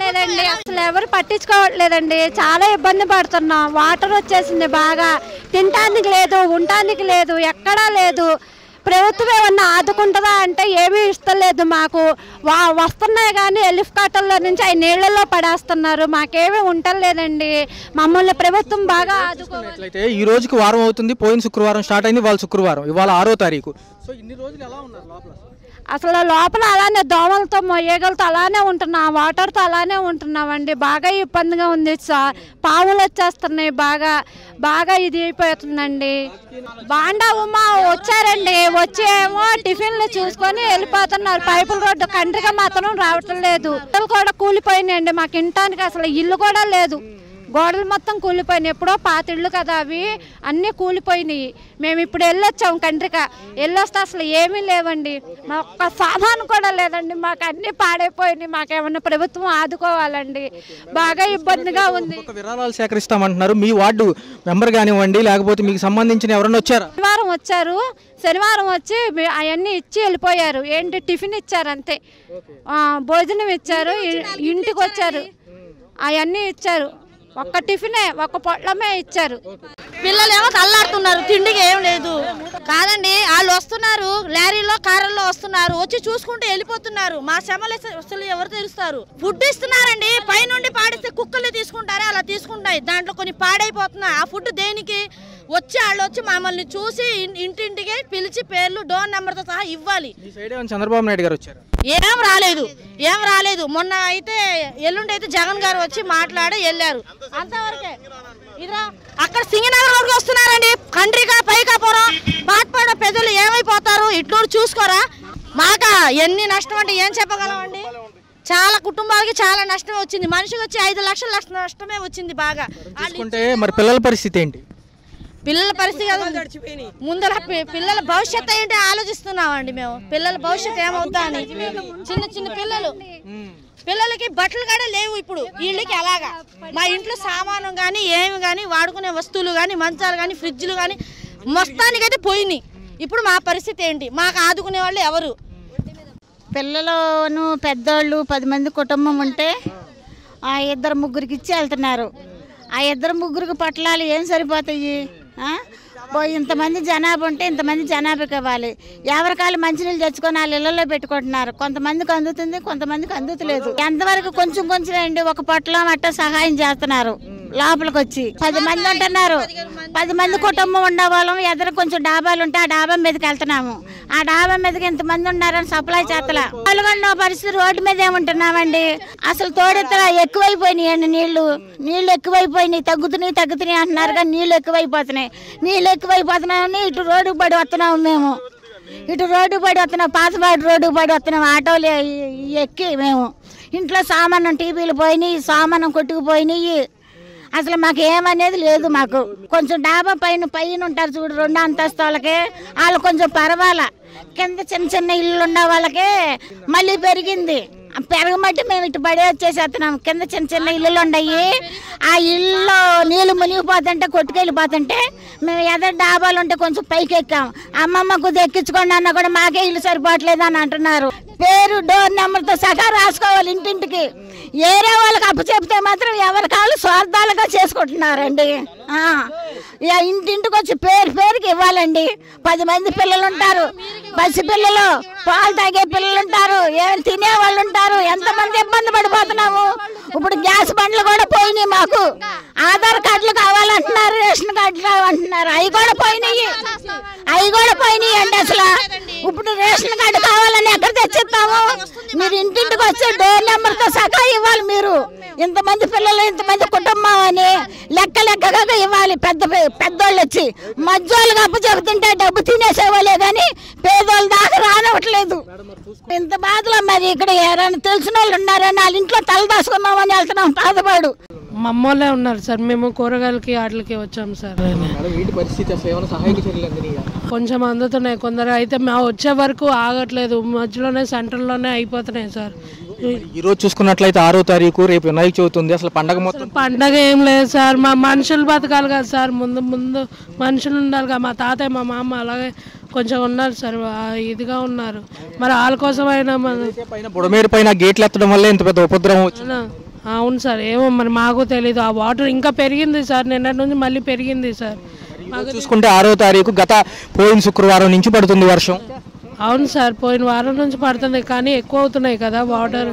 లేదండి అసలు ఎవరు పట్టించుకోవట్లేదండి చాలా ఇబ్బంది పడుతున్నాం వాటర్ వచ్చేసింది బాగా తినటానికి లేదు ఉండటానికి లేదు ఎక్కడా లేదు ప్రభుత్వం ఏమన్నా ఆదుకుంటుందా అంటే ఏమీ ఇస్తలేదు మాకు వా వస్తున్నాయి కానీ ఎలిఫ్కాటల్లో నుంచి అవి నీళ్ళల్లో పడేస్తున్నారు మాకేమీ ఉండలేదండి మమ్మల్ని ప్రభుత్వం బాగా ఆదుకోవాలి ఎట్లయితే ఈ రోజుకి వారం అవుతుంది పోయిన శుక్రవారం స్టార్ట్ అయింది వాళ్ళ శుక్రవారం ఇవాళ ఆరో తారీఖు సో ఇన్ని రోజులు ఎలా ఉన్నారు లోపల అసలు లోపల అలానే దోమలతో మొయ్యగలతో అలానే ఉంటున్నాం వాటర్తో అలానే ఉంటున్నామండి బాగా ఇబ్బందిగా ఉంది సార్ పాములు వచ్చేస్తున్నాయి బాగా బాగా ఇది అయిపోతుందండి బాండా ఉమా వచ్చారండి వచ్చి ఏమో టిఫిన్లు చూసుకొని వెళ్ళిపోతున్నారు పైపుల రోడ్డు కంట్రిగా మాత్రం రావటం లేదు ఇల్లు కూడా కూలిపోయినాయండి మాకు ఇంటానికి అసలు ఇల్లు కూడా లేదు గోడలు మొత్తం కూలిపోయినాయి ఎప్పుడో పాత ఇళ్ళు కదా అవి అన్నీ కూలిపోయినాయి మేము ఇప్పుడు వెళ్ళొచ్చాం కండ్రిక వెళ్ళొస్తే అసలు ఏమీ లేవండి మా ఒక్క సామాను కూడా లేదండి మాకు అన్నీ పాడైపోయినాయి మాకేమన్నా ప్రభుత్వం ఆదుకోవాలండి బాగా ఇబ్బందిగా ఉంది ఒక విరాళాలు సేకరిస్తామంటున్నారు మీ వార్డు మెంబర్ కానివ్వండి లేకపోతే మీకు సంబంధించిన ఎవరైనా వచ్చారా శనివారం వచ్చారు శనివారం వచ్చి మీ- అవన్నీ ఇచ్చి వెళ్ళిపోయారు ఏంటి టిఫిన్ ఇచ్చారు అంతే ఆ, భోజనం ఇచ్చారు ఇ- ఇంటికి వచ్చారు అవన్నీ ఇచ్చారు ఒక్క టిఫినే ఒక్క పొట్లమే ఇచ్చారు పిల్లలు ఏమో తల్లాడుతున్నారు తిండికి ఏం లేదు కాదండి వాళ్ళు వస్తున్నారు లారీలో కారుల్లో వస్తున్నారు వచ్చి చూసుకుంటూ వెళ్ళిపోతున్నారు మా శ్రమలు అసలు- అసలు ఎవరు తెలుస్తారు ఫుడ్ ఇస్తున్నారండి పైనుండి పాడిస్తే కుక్కలు తీసుకుంటారే అలా తీసుకుంటాయి దాంట్లో కొన్ని పాడైపోతున్నాయి ఆ ఫుడ్ దేనికి వచ్చి వాళ్ళు వచ్చి మమ్మల్ని చూసి ఇన్- ఇంటింటికి పిలిచి పేర్లు డోర్ నెంబర్తో సహా ఇవ్వాలి మీ సైడ్ ఏమైనా చంద్రబాబు నాయుడు గారు వచ్చారు ఏం రాలేదు ఏం రాలేదు మొన్న అయితే ఎల్లుండి అయితే జగన్ గారు వచ్చి మాట్లాడి వెళ్ళారు అంతవరకే ఇదిరా అక్కడ సింగనగర్ వరకు వస్తున్నారండి కండ్రిక పైకాపురం బాట్పాడ పెద్దలు ఏమైపోతారు ఇట్లూరు చూసుకోరా మాక ఎన్ని నష్టం అంటే ఏం చెప్పగలమండి చాలా కుటుంబాలకి చాలా నష్టం వచ్చింది మనిషికి వచ్చి ఐదు లక్షల నష్ట- నష్టమే వచ్చింది బాగా వాళ్ళు చూసుకుంటే మరి పిల్లల పరిస్థితి ఏంటి పిల్లల పరిస్థితి కాదు. ముందర పి- పిల్లల భవిష్యత్తు ఏంటి ఆలోచిస్తున్నామండి మేము పిల్లల భవిష్యత్తు ఏమవుతా అని చిన్న చిన్న పిల్లలు పిల్లలకి బట్టలు కూడా లేవు ఇప్పుడు వీళ్ళకి అలాగా మా ఇంట్లో సామాను కానీ ఏమి కానీ వాడుకునే వస్తువులు కానీ మంచాలు కానీ ఫ్రిడ్జ్లు కానీ మొత్తానికైతే పోయినాయి ఇప్పుడు మా పరిస్థితి ఏంటి మాకు ఆదుకునే వాళ్ళు ఎవరు పిల్లలను పెద్దోళ్ళు పది మంది కుటుంబం ఉంటే ఆ ఇద్దరు ముగ్గురికి ఇచ్చి వెళ్తున్నారు ఆ ఇద్దరు ముగ్గురికి పట్టలాలు ఏం సరిపోతాయి ఆ? ఓ ఇంతమంది జనాభా ఉంటే ఇంతమంది జనాభాకి ఇవ్వాలి ఎవరికాలు మంచినీళ్ళు తెచ్చుకొని వాళ్ళ ఇళ్లలో పెట్టుకుంటున్నారు కొంతమందికి అందుతుంది కొంతమందికి అందుతలేదు ఎంతవరకు కొంచెం కొంచెం అండి ఒక పొట్టలం అట్ట సహాయం చేస్తున్నారు లోపలికి వచ్చి పది మంది ఉంటున్నారు పది మంది కుటుంబం ఉండే వాళ్ళం ఎదురు కొంచెం డాబాలు ఉంటే ఆ డాబా మీదకి వెళ్తున్నాము ఆ డాబా మీదకి ఇంతమంది ఉన్నారని సప్లై చేస్తలా పాల్గొన్న పరిస్థితి రోడ్డు మీద ఏముంటున్నామండి అసలు తోడెత్తల ఎక్కువైపోయినాయండి నీళ్లు నీళ్లు ఎక్కువైపోయినాయి తగ్గుతున్నాయి తగ్గుతున్నాయి అంటున్నారు కానీ నీళ్లు ఎక్కువైపోతున్నాయి నీళ్లు ఎక్కువైపోతున్నాయని ఇటు రోడ్డుకు పడి వస్తున్నాము మేము ఇటు రోడ్డు పడి వస్తున్నాం పాతపాటి రోడ్డుకు పడి వస్తున్నాం ఆటోలు ఎ- ఎక్కి మేము ఇంట్లో సామానం టీవీలు పోయినాయి సామానం కొట్టుకుపోయినాయి అసలు మాకు ఏమనేది లేదు మాకు కొంచెం డాబా పైన పైన ఉంటారు చూడు రెండు అంతస్తులకి వాళ్ళు కొంచెం పర్వాలా కింద చిన్న చిన్న ఇల్లు ఉన్న వాళ్ళకి మళ్ళీ పెరిగింది ఆ పెరగమట్టి మేము ఇటు పడే వచ్చేసేస్తున్నాం కింద చిన్న చిన్న ఇల్లులు ఉన్నాయి ఆ ఇల్లు నీళ్ళు మునిగిపోతుంటే కొట్టుకెళ్ళిపోతుంటే మేము ఎదురు డాబాలు ఉంటే కొంచెం పైకి ఎక్కాం అమ్మమ్మ కొద్దిగా ఎక్కించుకోండి అన్న కూడా మాకే ఇల్లు సరిపోవట్లేదు అని అంటున్నారు పేరు డోర్ నెంబర్తో సహా రాసుకోవాలి ఇంటింటికి ఏరే వాళ్ళకి అప్పు చెప్తే మాత్రం ఎవరి కాళ్ళు స్వార్థాలుగా చేసుకుంటున్నారండి ఆ, ఇక ఇంటింటికి వచ్చి పేరు పేరుకి ఇవ్వాలండి పది మంది పిల్లలు ఉంటారు పసి పిల్లలు పాలు తాగే పిల్లలు ఉంటారు ఏమైనా తినే వాళ్ళు ఉంటారు ఎంతమంది ఇబ్బంది పడిపోతున్నాము ఇప్పుడు గ్యాస్ బండ్లు కూడా పోయినాయి మాకు ఆధార్ కార్డులు కావాలంటున్నారు రేషన్ కార్డులు కావాలంటున్నారు అవి కూడా పోయినాయి అవి కూడా పోయినాయి అండి అసలు ఇప్పుడు రేషన్ కార్డు కావాలని ఎక్కడ తెచ్చిస్తాము మీరు ఇంటింటికి వచ్చి డోర్ నెంబర్తో సగా ఇవ్వాలి మీరు ఇంతమంది పిల్లలు ఇంతమంది కుటుంబం అని లెక్క లెక్కగా ఇవ్వాలి పెద్ద పెద్దోళ్ళు వచ్చి మధ్యోళ్ళకి అప్పు చెబుతుంటే డబ్బు తినేసేవాళ్ళే కానీ పేదోళ్ళ దాకా రానివ్వట్లేదు ఇంత బాధలో మరి ఇక్కడ ఎవరైనా తెలిసిన వాళ్ళు ఉన్నారని వాళ్ళ ఇంట్లో తల దాచుకున్నామని వెళ్తున్నాం బాధపడు మా అమ్మోళ్ళే ఉన్నారు సార్ మేము కూరగాయలకి వాటికి వచ్చాము సార్ మేడం ఏంటి పరిస్థితి అసలు ఏమైనా సహాయక చర్యలు అందినాయా కొంచెం అందుతున్నాయి కొందరు అయితే మా వచ్చే వరకు ఆగట్లేదు మధ్యలోనే సెంటర్లోనే అయిపోతున్నాయి సార్ ఈ రోజు చూసుకున్నట్లయితే ఆరో తారీఖు రేపు వినాయక చవితి ఉంది అసలు పండగ మొత్తం పండగ ఏం లేదు సార్ మా మనుషులు బతకాలి కదా సార్ ముందు ముందు మనుషులు ఉండాలి కదా మా తాతయ్య మా మామ అలాగే కొంచెం ఉన్నారు సార్ ఆ ఇదిగా ఉన్నారు మరి వాళ్ళ కోసమైనా మన పైన బుడమేరు పైన గేట్లు ఎత్తడం వల్ల ఇంత పెద్ద ఉపద్రవం వచ్చింది అవును సార్ ఏమో మరి మాకు తెలీదు ఆ వాటర్ ఇంకా పెరిగింది సార్ నిన్నటి నుంచి మళ్ళీ పెరిగింది సార్ ఈరోజు చూసుకుంటే ఆరో తారీఖు గత పోయిన శుక్రవారం నుంచి పడుతుంది వర్షం అవును సార్ పోయిన వారం నుంచి పడుతుంది కానీ ఎక్కువ అవుతున్నాయి కదా వాటర్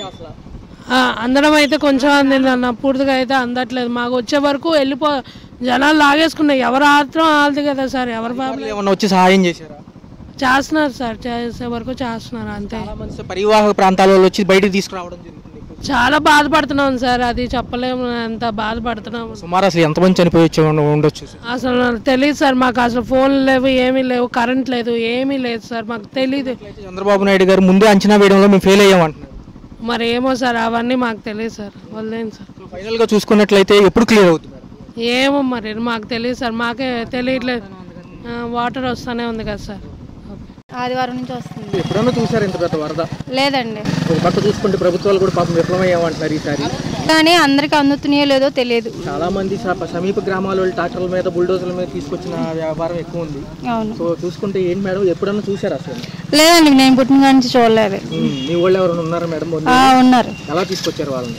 ఆ, అందడం అయితే కొంచెం అందింది అన్న పూర్తిగా అయితే అందట్లేదు మాకు వచ్చే వరకు వెళ్ళిపో జనాలు లాగేసుకున్నాయి ఎవరు ఆత్రం ఆలదు కదా సార్ ఎవరు బాబు ఏమన్నా వచ్చి సహాయం చేశారా చేస్తున్నారు సార్ చేసే వరకు చేస్తున్నారు అంతే చాలా మంది పరివాహక ప్రాంతాల వాళ్ళు వచ్చి బయటికి తీసుకురావడం జరుగుతుంది చాలా బాధపడుతున్నాం సార్ అది చెప్పలేము ఎంత బాధపడుతున్నాము సుమారు అసలు ఎంతమంది చనిపోయి ఉండొచ్చు సార్? అసలు నాకు తెలియదు సార్ మాకు అసలు ఫోన్లు లేవు ఏమీ లేవు కరెంట్ లేదు ఏమీ లేదు సార్ మాకు తెలియదు అయితే చంద్రబాబు నాయుడు గారు ముందే అంచనా వేయడంలో మేము ఫెయిల్ అయ్యామంటున్నారు మరి ఏమో సార్ అవన్నీ మాకు తెలియదు సార్ వదిలేను సార్ ఫైనల్ గా చూసుకున్నట్లయితే ఎప్పుడు క్లియర్ అవుతుంది మేడం? ఏమో మరి మాకు తెలియదు సార్ మాకే తెలియట్లేదు ఆ, వాటర్ వస్తూనే ఉంది కదా సార్ ఆదివారం నుంచి వస్తుంది ఎప్పుడన్నా చూసారు ఇంత పెద్ద వరద లేదండి ఒక పక్క చూసుకుంటే ప్రభుత్వాలు కూడా పాపం విఫలమయ్యామంటున్నారు ఈసారి కానీ అందరికి అందుతున్నాయో లేదో తెలియదు చాలా మంది స- సమీప గ్రామాల వాళ్ళు ట్రాక్టర్ల మీద బుల్డోజర్ల మీద తీసుకొచ్చిన వ్యాపారం ఎక్కువ ఉంది అవును సో చూసుకుంటే ఏంటి మేడం ఎప్పుడన్నా చూసారా అసలు లేదండి నేను పుట్టిన కాడి నుంచి చూడలేదు ఉమ్, మీ వాళ్ళు ఎవరైనా ఉన్నారా మేడం ముందు? ఆ, ఉన్నారు ఎలా తీసుకొచ్చారు వాళ్ళని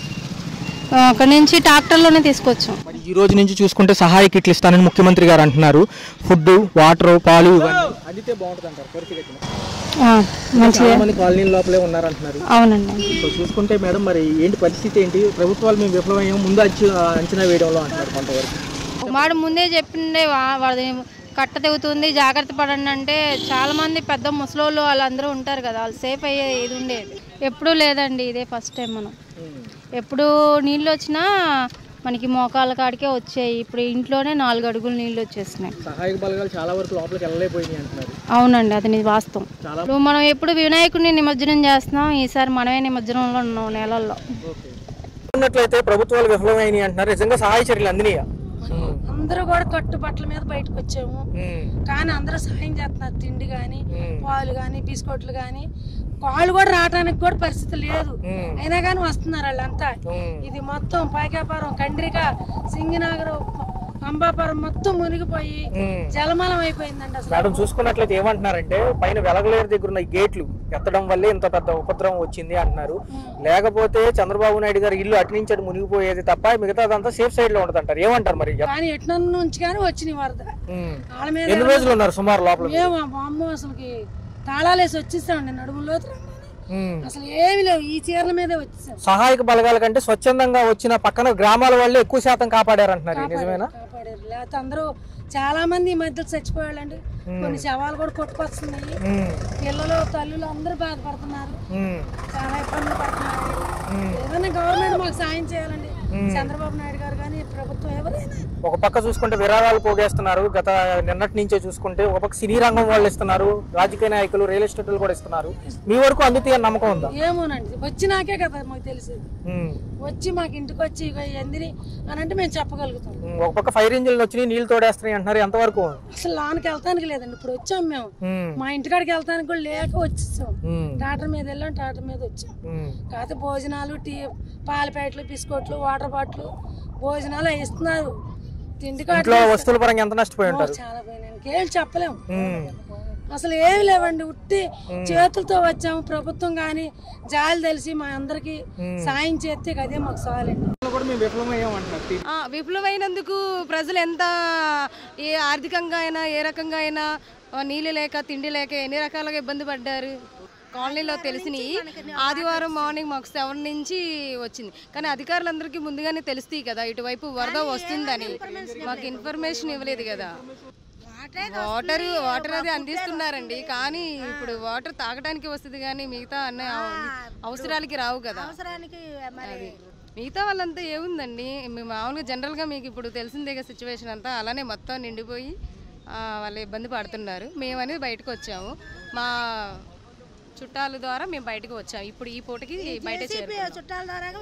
ఆ, అక్కడి నుంచి ట్రాక్టర్లోనే తీసుకొచ్చాం మరి ఈ రోజు నుంచి చూసుకుంటే సహాయ కిట్లు ఇస్తానని ముఖ్యమంత్రి గారు అంటున్నారు ఫుడ్ వాటర్ పాలు ఇవన్నీ అందితే బాగుంటుంది అంటారు త్వరితగతిన. ఆ, మంచిగా చాలా మంది కాలనీ లోపలే ఉన్నారంటున్నారు అవునండి సో చూసుకుంటే మేడం మరి ఏంటి పరిస్థితి ఏంటి ప్రభుత్వాలు మేము విఫలమయ్యాం ముందు అంచ- అంచనా వేయడంలో అంటున్నారు కొంతవరకు వాడు ముందే చెప్పిండే వా- వాడి కట్ట తెగుతుంది జాగ్రత్త పడండి అంటే చాలా మంది పెద్ద ముసలోళ్ళు వాళ్ళందరూ ఉంటారు కదా వాళ్ళు సేఫ్ అయ్యే ఇది ఉండేది ఎప్పుడూ లేదండి ఇదే ఫస్ట్ టైం మనం ఎప్పుడు నీళ్ళు వచ్చినా మనకి మోకాళ్ళ కాడికే వచ్చాయి ఇప్పుడు ఇంట్లోనే నాలుగు అడుగులు నీళ్ళు వచ్చేసినాయి సహాయక బలగాలు చాలా వరకు లోపలికి వెళ్ళలేకపోయినాయి అంటున్నారు అవునండి అది నీ వాస్తవం చాలా ఇప్పుడు మనం ఎప్పుడు వినాయకుడిని నిమజ్జనం చేస్తున్నాం ఈసారి మనమే నిమజ్జనంలో ఉన్నాం నెలల్లో ఉన్నట్లయితే ప్రభుత్వాలు విఫలమైనాయి అంటున్నారు నిజంగా సహాయ చర్యలు అందినాయా అందరూ కూడా కట్టుబట్టల మీద బయటకు వచ్చాము కానీ అందరూ సాయం చేస్తున్నారు తిండి కానీ పాలు కానీ బిస్కెట్లు కానీ కాళ్ళు కూడా రావడానికి కూడా పరిస్థితి లేదు అయినా కానీ వస్తున్నారు వాళ్ళంతా ఇది మొత్తం పైకాపురం కండ్రిక సింగినగరం అంబాపురం మొత్తం మునిగిపోయి జలమలం అయిపోయిందండి అసలు మేడం చూసుకున్నట్లయితే ఏమంటున్నారంటే పైన వెలగలేరు దగ్గర ఉన్న ఈ గేట్లు ఎత్తడం వల్లే ఇంత పెద్ద ఉపద్రవం వచ్చింది అంటున్నారు లేకపోతే చంద్రబాబు నాయుడు గారు ఇల్లు అటు నుంచి అటు మునిగిపోయేది తప్ప మిగతాదంతా సేఫ్ సైడ్ లో ఉంటుంది అంటారు ఏమంటారు మరి కానీ ఎట్ల నుంచి కానీ వచ్చినాయి వరద ఉమ్. వాళ్ళ మీద ఎన్ని రోజులు ఉన్నారు సుమారు లోపల ఏమో మా అమ్మ అసలుకి తాళాలేసి వచ్చేసామండి నడుములో ఉమ్. అసలు ఏమి లేవు ఈ చీరల మీదే వచ్చేసాం సహాయక బలగాల కంటే స్వచ్ఛందంగా వచ్చిన పక్కన గ్రామాల వాళ్ళే ఎక్కువ శాతం కాపాడారు అంటున్నారు ఇది నిజమేనా కాపాడారు లేకపోతే అందరూ చాలా మంది ఈ మధ్య చచ్చిపోయాళ్ళండి కొన్ని శవాలు కూడా కొట్టుకొస్తున్నాయి ఉమ్. పిల్లలు తల్లులు అందరూ బాధపడుతున్నారు ఉమ్. చాలా ఇబ్బందులు పడుతున్నారు ఏదైనా గవర్నమెంట్ మాకు సాయం చేయాలండి చంద్రబాబు నాయుడు గారు కానీ ప్రభుత్వం ఎవరైనా ఒక పక్క చూసుకుంటే విరాళాలు పోగేస్తున్నారు గత నిన్నటి నుంచే చూసుకుంటే ఒక పక్క సినీ రంగం వాళ్ళు ఇస్తున్నారు రాజకీయ నాయకులు రియల్ ఎస్టేట్లు కూడా ఇస్తున్నారు మీ వరకు అందుతాయి అని నమ్మకం ఉందా ఏమోనండి వచ్చినాకే కదా మాకు తెలిసేది ఉమ్. వచ్చి మాకు ఇంటికి వచ్చి ఇగో ఎందిరి అని అంటే మేము చెప్పగలుగుతాం ఉమ్. ఒక పక్క ఫైర్ ఇంజిన్లు వచ్చి నీళ్ళు తోడేస్తున్నాయి అంటున్నారు ఎంతవరకు అసలు లోనికి వెళ్తానికి లేదండి ఇప్పుడు వచ్చాం మేము ఉమ్. మా ఇంటికాడికి వెళ్తానికి కూడా లేక వచ్చేసాం ఉమ్. టాటర్ మీద వెళ్ళాం టాటర్ మీద వచ్చాం ఉమ్. కాకపోతే భోజనాలు టీ పాల ప్యాకెట్లు బిస్కెట్లు వాటర్ బాటిల్ భోజనాలు అవి ఇస్తున్నారు తిండి కాడ ఇంట్లో వస్తువుల పరంగా ఎంత నష్టపోయి ఉంటారు చాలా పోయినాయి ఇంకేం చెప్పలేము ఉమ్. అసలు ఏమి లేవండి ఉట్టి చేతులతో వచ్చాము ప్రభుత్వం కానీ జాలి తెలిసి మా అందరికి సాయం చేస్తే అదే మాకు చాలండి కూడా మేము విఫలమయ్యామంటున్నారు ఆ, విఫలమైనందుకు ప్రజలు ఎంత ఏ ఆర్థికంగా అయినా ఏ రకంగా అయినా ఆ, నీళ్ళు లేక తిండి లేక ఎన్ని రకాలుగా ఇబ్బంది పడ్డారు కాలనీలో తెలిసినాయి ఆదివారం మార్నింగ్ మాకు సెవెన్ నుంచి వచ్చింది కానీ అధికారులందరికీ ముందుగానే తెలుస్తాయి కదా ఇటువైపు వరద వస్తుందని మాకు ఇన్ఫర్మేషన్ ఇవ్వలేదు కదా వాటర్ వాటర్ అది అందిస్తున్నారండి కానీ ఇప్పుడు వాటర్ తాగడానికి వస్తుంది కానీ మిగతా అన్న అవసరాలకి రావు కదా అది మిగతా వాళ్ళంతా ఏముందండి మేము మామూలుగా జనరల్గా మీకు ఇప్పుడు తెలిసిందే కదా సిచ్యువేషన్ అంతా అలానే మొత్తం నిండిపోయి ఆ, వాళ్ళు ఇబ్బంది పడుతున్నారు మేము అనేది బయటకు వచ్చాము మా చుట్టాల ద్వారా మేము బయటకు వచ్చాము ఇప్పుడు ఈ పూటకి బయట చేరుకున్నాం చుట్టాల ద్వారా